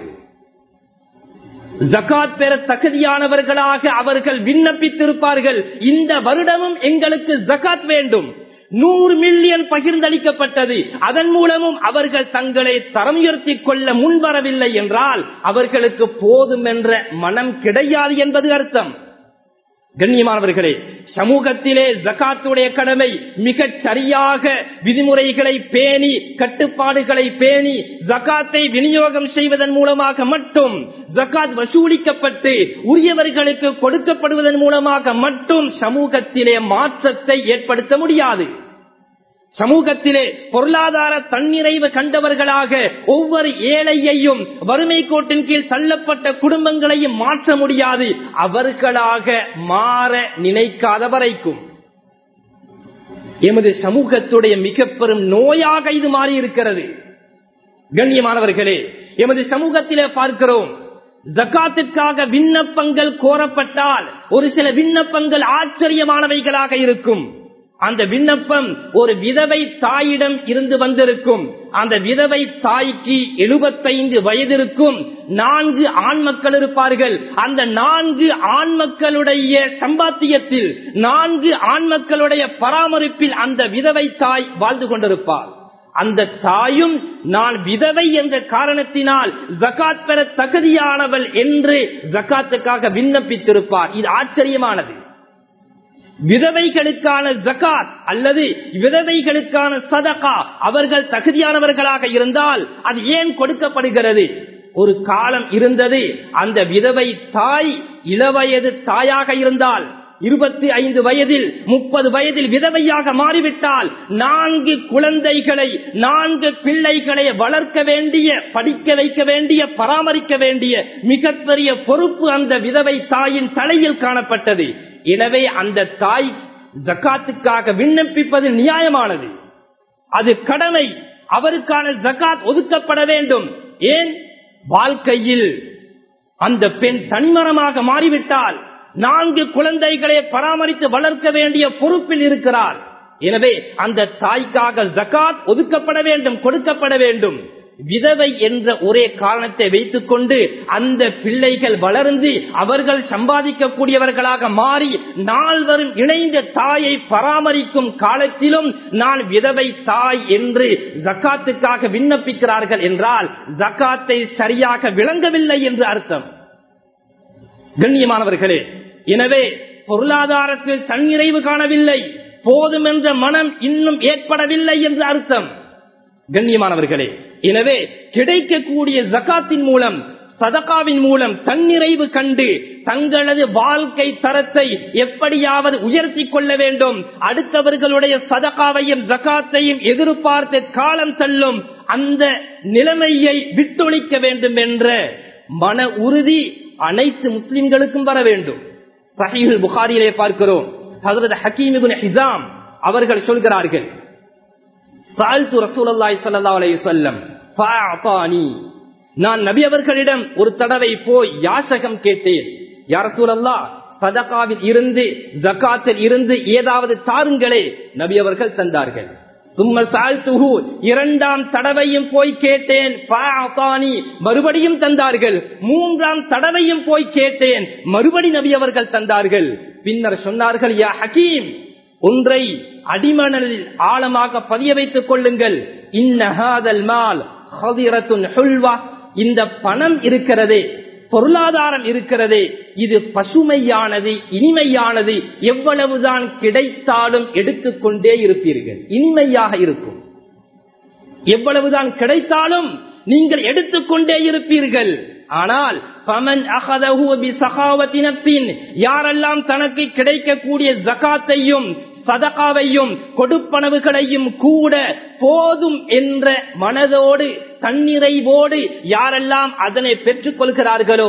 Speaker 1: ஜகாத் பெற தகுதியானவர்களாக அவர்கள் விண்ணப்பித்திருப்பார்கள் இந்த வருடமும் எங்களுக்கு ஜகாத் வேண்டும் நூறு மில்லியன் பகிர்ந்தளிக்கப்பட்டது அதன் மூலமும் அவர்கள் தங்களை தரம் உயர்த்திக் கொள்ள முன்வரவில்லை என்றால் அவர்களுக்கு போதும் என்ற மனம் கிடையாது என்பது அர்த்தம் கண்ணியமானவர்களே சமூகத்திலே ஜகாத்துடைய கடமை மிகச் சரியாக விதிமுறைகளை பேணி கட்டுப்பாடுகளை பேணி ஜகாத்தை விநியோகம் செய்வதன் மூலமாக மட்டும் ஜகாத் வசூலிக்கப்பட்டு உரியவர்களுக்கு கொடுக்கப்படுவதன் மூலமாக மட்டும் சமூகத்திலே மாற்றத்தை ஏற்படுத்த முடியாது சமூகத்திலே பொருளாதார தன்னிறைவு கண்டவர்களாக ஒவ்வொரு ஏழையையும் வறுமை கோட்டின் கீழ் தள்ளப்பட்ட குடும்பங்களையும் மாற்ற முடியாது அவர்களாக மாற நினைக்காத வரைக்கும் எமது சமூகத்துடைய மிக பெரும் நோயாக இது மாறி இருக்கிறது கண்ணியமானவர்களே எமது சமூகத்திலே பார்க்கிறோம் ஜக்காத்திற்காக விண்ணப்பங்கள் கோரப்பட்டால் ஒரு சில விண்ணப்பங்கள் ஆச்சரியமானவைகளாக இருக்கும் அந்த விண்ணப்பம் ஒரு விதவை தாயிடம் இருந்து வந்திருக்கும் அந்த விதவை தாய்க்கு எழுபத்தைந்து வயதிருக்கும் நான்கு ஆண் மக்கள் இருப்பார்கள் அந்த நான்கு ஆண் மக்களுடைய சம்பாத்தியத்தில் நான்கு ஆண் மக்களுடைய பராமரிப்பில் அந்த விதவை தாய் வாழ்ந்து கொண்டிருப்பார் அந்த தாயும் நான் விதவை என்ற காரணத்தினால் ஜகாத் பெற தகுதியானவள் என்று ஜகாத்துக்காக விண்ணப்பித்திருப்பார் இது ஆச்சரியமானது விதவைகளுக்கான ஜகாத் அல்லது விதவைகளுக்கான சதகா அவர்கள் தகுதியானவர்களாக இருந்தால் அது ஏன் கொடுக்கப்படுகிறது ஒரு காலம் இருந்தது அந்த விதவை தாய் இளவயது தாயாக இருந்தால் இருபத்தி ஐந்து வயதில் முப்பது வயதில் விதவையாக மாறிவிட்டால் நான்கு குழந்தைகளை நான்கு பிள்ளைகளை வளர்க்க வேண்டிய படிக்க வைக்க வேண்டிய பராமரிக்க வேண்டிய மிகப்பெரிய பொறுப்பு அந்த விதவை தாயின் தலையில் காணப்பட்டது எனவே அந்த தாய் ஜக்காத்துக்காக விண்ணப்பிப்பது நியாயமானது அது கடமை அவருக்கான ஜக்காத் ஒதுக்கப்பட வேண்டும் ஏன் வாழ்க்கையில் அந்த பெண் தனிமரமாக மாறிவிட்டால் நான்கு குழந்தைகளை பராமரித்து வளர்க்க வேண்டிய பொறுப்பில் இருக்கிறார் எனவே அந்த தாய்க்காக ஜக்காத் ஒதுக்கப்பட வேண்டும் கொடுக்கப்பட வேண்டும் விதவை என்ற ஒரே காரணத்தை வைத்துக் கொண்டு அந்த பிள்ளைகள் வளர்ந்து அவர்கள் சம்பாதிக்கக்கூடியவர்களாக மாறி நால்வரும் இணைந்த தாயை பராமரிக்கும் காலத்திலும் நான் விதவை தாய் என்று ஜக்காத்துக்காக விண்ணப்பிக்கிறார்கள் என்றால் ஜக்காத்தை சரியாக விளங்கவில்லை என்று அர்த்தம் கண்ணியமானவர்களே எனவே பொருளாதாரத்தில் தன்னிறைவு காணவில்லை போதும் என்ற மனம் இன்னும் ஏற்படவில்லை என்று அர்த்தம் கண்ணியமானவர்களே எனவே கிடைக்கக்கூடிய ஜக்காத்தின் மூலம் சதகாவின் மூலம் தன்னிறைவு கண்டு தங்களது வாழ்க்கை தரத்தை எப்படியாவது உயர்த்தி கொள்ள வேண்டும் அடுத்தவர்களுடைய சதகாவையும் ஜக்காத்தையும் எதிர்பார்த்து காலம் தள்ளும் அந்த நிலைமையை விட்டொழிக்க வேண்டும் என்ற மன உறுதி அனைத்து முஸ்லிம்களுக்கும் வர வேண்டும் சஹீல் புகாரியிலே பார்க்கிறோம் ஹசரத் ஹக்கீம் ஹிசாம் அவர்கள் சொல்கிறார்கள் நான் நபி அவர்களிடம் ஒரு தடவை போய் யாசகம் கேட்டேன் யார சூழல்லா சதகாவில் இருந்து ஜக்காத்தில் இருந்து ஏதாவது தாருங்களே நபி அவர்கள் தந்தார்கள் இரண்டாம் தடவையும் போய் கேட்டேன் மறுபடியும் தந்தார்கள் மூன்றாம் தடவையும் போய் கேட்டேன் மறுபடி நபி அவர்கள் தந்தார்கள் பின்னர் சொன்னார்கள் யா ஹக்கீம் ஒன்றை அடிமணலில் ஆழமாக பதிய வைத்துக் கொள்ளுங்கள் இன்னஹாதல் மால் இந்த பணம் இருக்கிறதே பொருளாதாரம் இருக்கிறதே இது பசுமையானது இனிமையானது எவ்வளவுதான் கிடைத்தாலும் எடுத்துக்கொண்டே இருப்பீர்கள் இனிமையாக இருக்கும் எவ்வளவுதான் கிடைத்தாலும் நீங்கள் எடுத்துக்கொண்டே இருப்பீர்கள் ஆனால் பமன் அகதத்தின் யாரெல்லாம் தனக்கு கிடைக்கக்கூடிய ஜகாத்தையும் சதகாவையும் கொடுப்பனவுகளையும் கூட போதும் என்ற மனதோடு தன்னிறைவோடு யாரெல்லாம் அதனை பெற்றுக் கொள்கிறார்களோ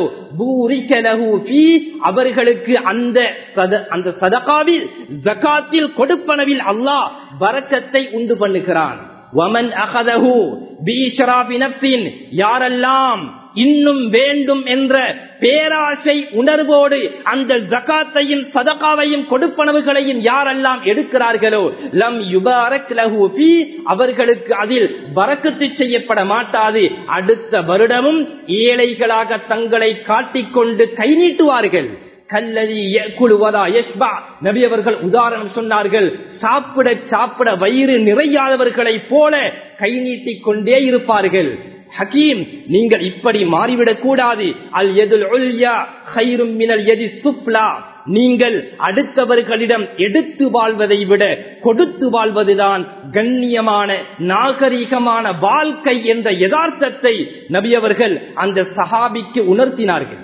Speaker 1: அவர்களுக்கு அந்த அந்த சதகாவில் ஜகாத்தில் கொடுப்பனவில் அல்லாஹ் வரக்கத்தை உண்டு பண்ணுகிறான் வமன் அகதஹு யாரெல்லாம் இன்னும் வேண்டும் என்ற பேராசை உணர்வோடு அந்த ஜகாத்தையும் சதகாவையும் கொடுப்பனவுகளையும் யாரெல்லாம் எடுக்கிறார்களோ லம் யுபாரக் லஹு ஃபீ அவர்களுக்கு அதில் வரக்கத்து செய்யப்பட மாட்டாது அடுத்த வருடமும் ஏழைகளாக தங்களை காட்டிக்கொண்டு கை நீட்டுவார்கள் கல்லதி குழுவதா யஷ்பா நபி அவர்கள் உதாரணம் சொன்னார்கள் சாப்பிட சாப்பிட வயிறு நிறையாதவர்களை போல கை நீட்டிக் கொண்டே இருப்பார்கள் ஹக்கீம் நீங்கள் இப்படி மாறிவிடக் கூடாது அல் எதுல் ஹைரும் மினல் எதி சுப்லா நீங்கள் அடுத்தவர்களிடம் எடுத்து வாழ்வதை விட கொடுத்து வாழ்வதுதான் கண்ணியமான நாகரிகமான வாழ்க்கை என்ற யதார்த்தத்தை நபியவர்கள் அந்த சஹாபிக்கு உணர்த்தினார்கள்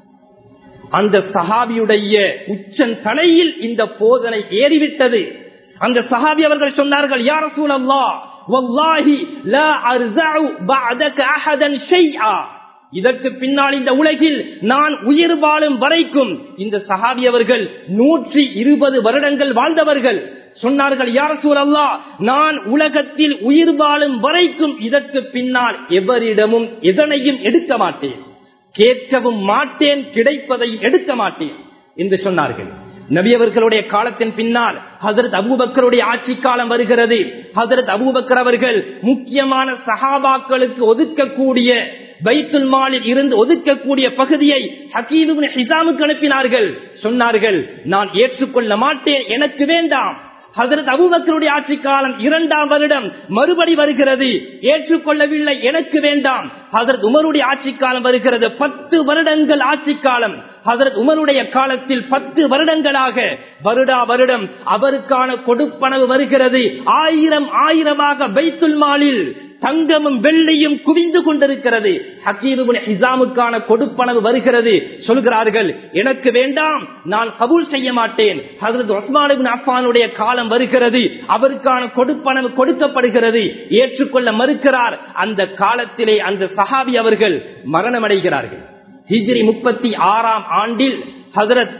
Speaker 1: அந்த சஹாபியுடைய உச்சன் தலையில் இந்த போதனை ஏறிவிட்டது அந்த சஹாபி அவர்கள் சொன்னார்கள் யார சூழல்லா வல்லாஹி லா அர்ஸஉ பஅதக அஹதன் ஷைஆ இதற்கு பின்னால் இந்த உலகில் நான் உயிர் வாழும் வரைக்கும் இந்த சஹாபி அவர்கள் நூற்றி இருபது வருடங்கள் வாழ்ந்தவர்கள் சொன்னார்கள் யார சூழல்லா நான் உலகத்தில் உயிர் வாழும் வரைக்கும் இதற்கு பின்னால் எவரிடமும் எதனையும் எடுக்க மாட்டேன் கேட்கவும் மாட்டேன் கிடைப்பதை எடுக்க மாட்டேன் என்று சொன்னார்கள் நபியவர்களுடைய காலத்தின் பின்னால் ஹசரத் அபூபக்கருடைய ஆட்சி காலம் வருகிறது ஹசரத் அபூபக்கர் அவர்கள் முக்கியமான சஹாபாக்களுக்கு ஒதுக்கக்கூடிய பைத்துல் மாலில் இருந்து ஒதுக்கக்கூடிய பகுதியை ஹக்கீபு ஹிசாமுக்கு அனுப்பினார்கள் சொன்னார்கள் நான் ஏற்றுக்கொள்ள மாட்டேன் எனக்கு வேண்டாம் ஹசரத் அபுபக்கருடைய ஆட்சி காலம் இரண்டாம் வருடம் மறுபடி வருகிறது ஏற்றுக்கொள்ளவில்லை எனக்கு வேண்டாம் ஹசரத் உமருடைய ஆட்சி காலம் வருகிறது பத்து வருடங்கள் ஆட்சி காலம் ஹசரத் உமருடைய காலத்தில் பத்து வருடங்களாக வருடா வருடம் அவருக்கான கொடுப்பனவு வருகிறது ஆயிரம் ஆயிரமாக பைத்துல் மாலில் தங்கமும் வெள்ளியும் குவிந்து கொண்டிருக்கிறது ஹக்கீபுன் ஹிசாமுக்கான கொடுப்பனவு வருகிறது சொல்கிறார்கள் எனக்கு வேண்டாம் நான் கபூல் செய்ய மாட்டேன் ஹசரத் ஒஸ்மானிபின் அஃபானுடைய காலம் வருகிறது அவருக்கான கொடுப்பனவு கொடுக்கப்படுகிறது ஏற்றுக்கொள்ள மறுக்கிறார் அந்த காலத்திலே அந்த சஹாபி அவர்கள் மரணமடைகிறார்கள் ஹிஜ்ரி முப்பத்தி ஆறாம் ஆண்டில் ஹசரத்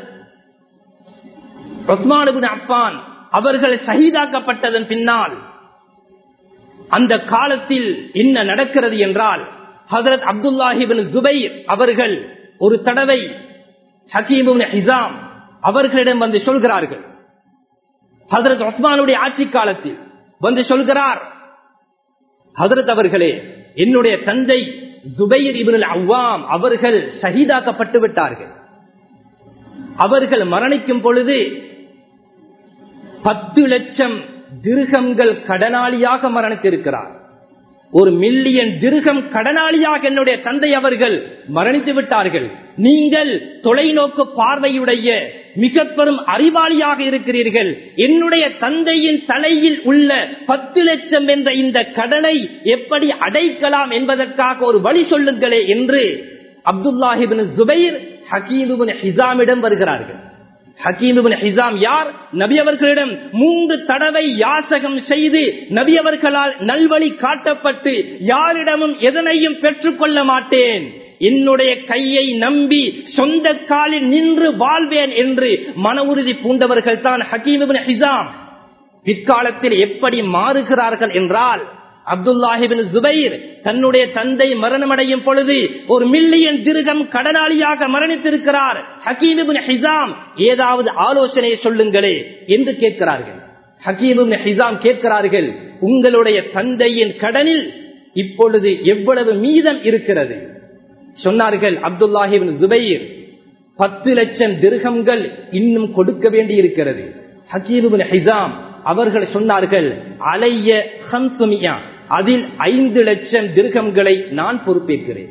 Speaker 1: ஒஸ்மானிபின் அஃபான் அவர்கள் ஷஹீதாக்கப்பட்டதன் பின்னால் அந்த காலத்தில் என்ன நடக்கிறது என்றால் ஹசரத் அப்துல்லாஹிபின் ஜுபைர் அவர்கள் ஒரு தடவை ஹக்கீமுன் ஹிசாம் அவர்களிடம் வந்து சொல்கிறார்கள் ஹசரத் ஒஸ்மானுடைய ஆட்சி காலத்தில் வந்து சொல்கிறார் ஹசரத் அவர்களே என்னுடைய தந்தை ஜுபைர் இபின் அவ்வாம் அவர்கள் ஷஹீதாக்கப்பட்டு விட்டார்கள் அவர்கள் மரணிக்கும் பொழுது பத்து லட்சம் திருகங்கள் கடனாளியாக மரணித்திருக்கிறார் ஒரு மில்லியன் திருகம் கடனாளியாக என்னுடைய தந்தை அவர்கள் மரணித்து விட்டார்கள் நீங்கள் தொலைநோக்கு பார்வையுடைய மிக பெரும் அறிவாளியாக இருக்கிறீர்கள் என்னுடைய தந்தையின் தலையில் உள்ள பத்து லட்சம் என்ற இந்த கடனை எப்படி அடைக்கலாம் என்பதற்காக ஒரு வழி சொல்லுங்களே என்று அப்துல்லாஹிபின் ஜுபைர் ஹக்கீமுபின் ஹிசாமிடம் வருகிறார்கள் ஹக்கீமுபின் ஹிசாம் யார் நபி அவர்களிடம் மூன்று தடவை யாசகம் செய்து நபி அவர்களால் நல்வழி காட்டப்பட்டு யாரிடமும் எதனையும் பெற்றுக்கொள்ள மாட்டேன் என்னுடைய கையை நம்பி சொந்த காலில் நின்று வாழ்வேன் என்று மன உறுதி பூண்டவர்கள் தான் ஹக்கீமுபின் ஹிசாம் பிற்காலத்தில் எப்படி மாறுகிறார்கள் என்றால் அப்துல்லாஹிபின் ஜுபைர் தன்னுடைய தந்தை மரணமடையும் பொழுது ஒரு மில்லியன் திருகம் கடனாளியாக மரணித்திருக்கிறார் ஹக்கீமிபின் ஹிசாம் ஏதாவது ஆலோசனை சொல்லுங்களே என்று கேட்கிறார்கள் ஹக்கீமிபின் ஹிசாம் கேட்கிறார்கள் உங்களுடைய தந்தையின் கடனில் இப்பொழுது எவ்வளவு மீதம் இருக்கிறது சொன்னார்கள் அப்துல்லாஹிபின் ஜுபைர் பத்து லட்சம் திருகங்கள் இன்னும் கொடுக்க வேண்டி இருக்கிறது ஹக்கீமிபின் ஹிசாம் அவர்கள் சொன்னார்கள் அலைய ஹம்சுமியா அதில் ஐந்து லட்சம் திருகங்களை நான் பொறுப்பேற்கிறேன்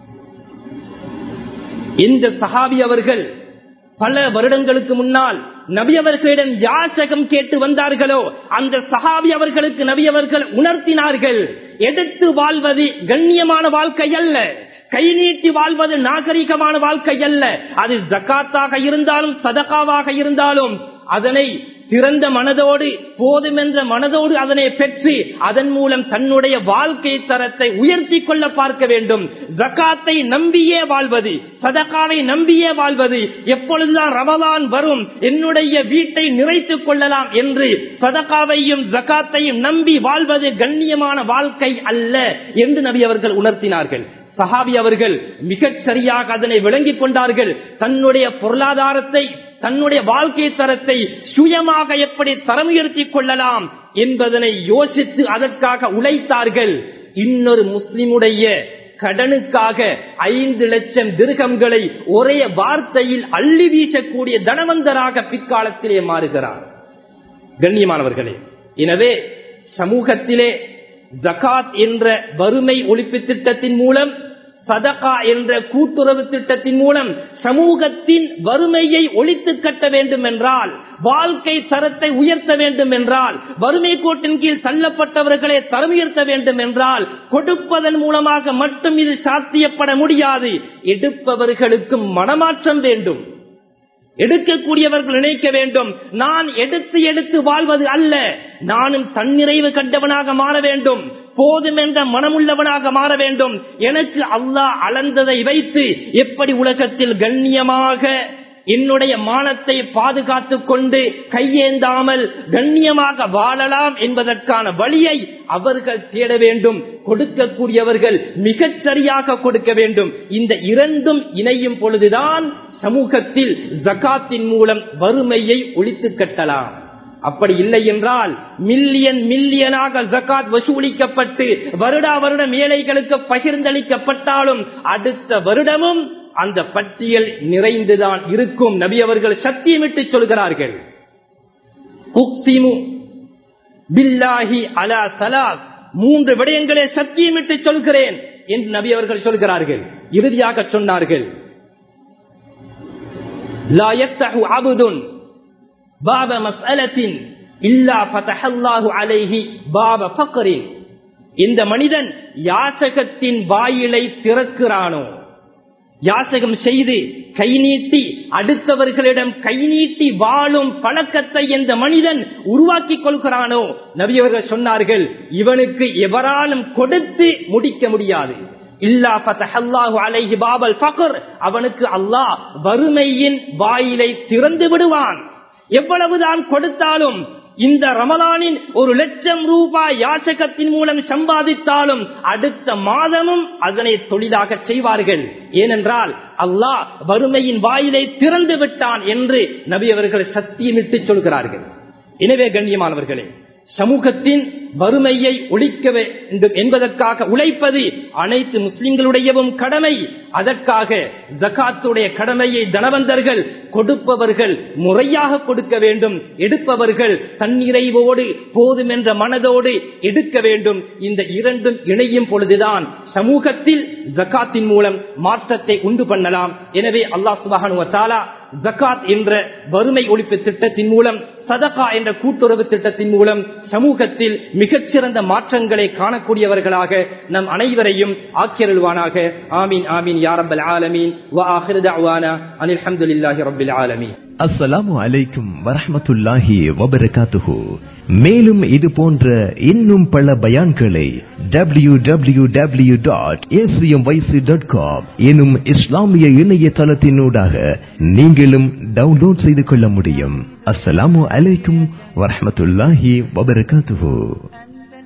Speaker 1: இந்த சஹாபி அவர்கள் பல வருடங்களுக்கு முன்னால் நபி அவர்களிடம் யாசகம் கேட்டு வந்தார்களோ அந்த சஹாபி அவர்களுக்கு நபி அவர்கள் உணர்த்தினார்கள் எடுத்து வாழ்வது கண்ணியமான வாழ்க்கை அல்ல கை நீட்டி வாழ்வது நாகரிகமான வாழ்க்கை அல்ல அது ஜக்காத்தாக இருந்தாலும் சதகாவாக இருந்தாலும் அதனை திறந்த மனதோடு போதுமென்ற மனதோடு அதனை பெற்று அதன் மூலம் தன்னுடைய வாழ்க்கை தரத்தை உயர்த்தி கொள்ள பார்க்க வேண்டும் ஜக்காத்தை நம்பியே வாழ்வது சதகாவை நம்பியே வாழ்வது எப்பொழுதுதான் ரமலான் வரும் என்னுடைய வீட்டை நிறைத்துக் கொள்ளலாம் என்று சதகாவையும் ஜக்காத்தையும் நம்பி வாழ்வது கண்ணியமான வாழ்க்கை அல்ல என்று நபி அவர்கள் உணர்த்தினார்கள் சஹாபி அவர்கள் மிகச் சரியாக அதனை விளங்கிக் கொண்டார்கள் தன்னுடைய பொருளாதாரத்தை தன்னுடைய வாழ்க்கை தரத்தை சுயமாக எப்படி தரம் உயர்த்திக் கொள்ளலாம் என்பதனை யோசித்து அதற்காக உழைத்தார்கள் இன்னொரு முஸ்லிமுடைய கடனுக்காக ஐந்து லட்சம் திருகங்களை ஒரே வார்த்தையில் அள்ளி வீசக்கூடிய தனவந்தராக பிற்காலத்திலே மாறுகிறார் கண்ணியமானவர்களே எனவே சமூகத்திலே ஜகாத் என்ற வறுமை ஒழிப்பு திட்டத்தின் மூலம் சதகா என்ற கூட்டுறவு திட்டத்தின் மூலம் சமூகத்தின் வறுமையை ஒழித்து கட்ட வேண்டும் என்றால் வாழ்க்கை தரத்தை உயர்த்த வேண்டும் என்றால் வறுமை கோட்டின் கீழ் தள்ளப்பட்டவர்களை தரம் உயர்த்த வேண்டும் என்றால் கொடுப்பதன் மூலமாக மட்டும் இது சாத்தியப்பட முடியாது எடுப்பவர்களுக்கும் மனமாற்றம் வேண்டும் எடுக்கக்கூடியவர்கள் நினைக்க வேண்டும் நான் எடுத்து எடுத்து வாழ்வது அல்ல நானும் தன்னிறைவு கண்டவனாக மாற வேண்டும் போதும் என்ற மனமுள்ளவனாக மாற வேண்டும் எனக்கு அல்லாஹ் அளந்ததை வைத்து எப்படி உலகத்தில் கண்ணியமாக என்னுடைய மானத்தை பாதுகாத்துக் கொண்டு கையேந்தாமல் கண்ணியமாக வாழலாம் என்பதற்கான வழியை அவர்கள் தேட வேண்டும் கொடுக்கக்கூடியவர்கள் மிகச் சரியாக கொடுக்க வேண்டும் இந்த இரண்டும் இணையும் பொழுதுதான் சமூகத்தில் ஜகாத்தின் மூலம் வறுமையை ஒழித்து கட்டலாம் அப்படி இல்லை என்றால் மில்லியன் மில்லியனாக ஜகாத் வசூலிக்கப்பட்டு வருடா வருடம் ஏழைகளுக்கு பகிர்ந்தளிக்கப்பட்டாலும் அடுத்த வருடமும் அந்த பட்டியல் நிறைந்துதான் இருக்கும் நபி அவர்கள் சத்தியமிட்டு சொல்கிறார்கள் பில்லாஹி அலா சலாஸ் மூன்று விடயங்களை சத்தியமிட்டு சொல்கிறேன் என்று நபி அவர்கள் சொல்கிறார்கள் இறுதியாக சொன்னார்கள் லா யஃப்தஹு அபுதுன் பாப மஸ்அலத்தின் இல்லா ஃபதஹல்லாஹு அலைஹி பாப ஃபக்ரின் இந்த மனிதன் யாசகத்தின் வாயிலை திறக்கிறானோ யாசகம் செய்து கை நீட்டி அடுத்தவர்களிடம் கை நீட்டி வாழும் பழக்கத்தை இந்த மனிதன் உருவாக்கி கொள்கிறானோ நபியவர்கள் சொன்னார்கள் இவனுக்கு எவராலும் கொடுத்து முடிக்க முடியாது இல்லா பத்தஹல்லாஹு அலைஹி பாபல் ஃபக்ர் அவனுக்கு அல்லாஹ் வறுமையின் வாயிலை திறந்து விடுவான் எவ்வளவுதான் கொடுத்தாலும் இந்த ரமலானின் ஒரு லட்சம் ரூபாய் யாசகத்தின் மூலம் சம்பாதித்தாலும் அடுத்த மாதமும் அதனை தொழிலாக செய்வார்கள் ஏனென்றால் அல்லாஹ் வறுமையின் வாயிலை திறந்து விட்டான் என்று நபி அவர்கள் சத்தியமிட்டு சொல்கிறார்கள் எனவே கண்ணியமானவர்களே சமூகத்தின் வறுமையை ஒழிக்க வேண்டும் என்பதற்காக உழைப்பது அனைத்து முஸ்லிம்களுடையவும் கடமை அதற்காக ஜகாத்துடைய கடமையை தனவந்தர்கள் கொடுப்பவர்கள் முறையாக கொடுக்க வேண்டும் எடுப்பவர்கள் தன்னிறைவோடு போதும் என்ற மனதோடு எடுக்க வேண்டும் இந்த இரண்டும் இணையும் பொழுதுதான் சமூகத்தில் ஜக்காத்தின் மூலம் மாற்றத்தை உண்டு பண்ணலாம் எனவே அல்லாஹ் சுபகானுவத்தாலா ஜக்காத் என்ற வறுமை ஒழிப்பு திட்டத்தின் மூலம் சதகா என்ற கூட்டுறவு திட்டத்தின் மூலம் சமூகத்தில் மிகச்சிறந்த மாற்றங்களை காணக்கூடியவர்களாக நம் அனைவரையும் ஆக்கியருள்வானாக ஆமீன் ஆமீன் யாரம்பல் ஆலமீன் அனில் அஹமதுல்லாஹி ரபில் ஆலமீன்
Speaker 2: அஸ்ஸலாமு அலைக்கும் வரஹமத்துல்லாஹி வபரகாத்துஹு மேலும் இது போன்ற இன்னும் பல பயான்களை W W W dot dot com எனும் இஸ்லாமிய இணையதளத்தினூடாக நீங்களும் டவுன்லோட் செய்து கொள்ள முடியும் அஸ்ஸலாமு அலைக்கும் வரஹமத்துல்லாஹி வபரகாத்துஹு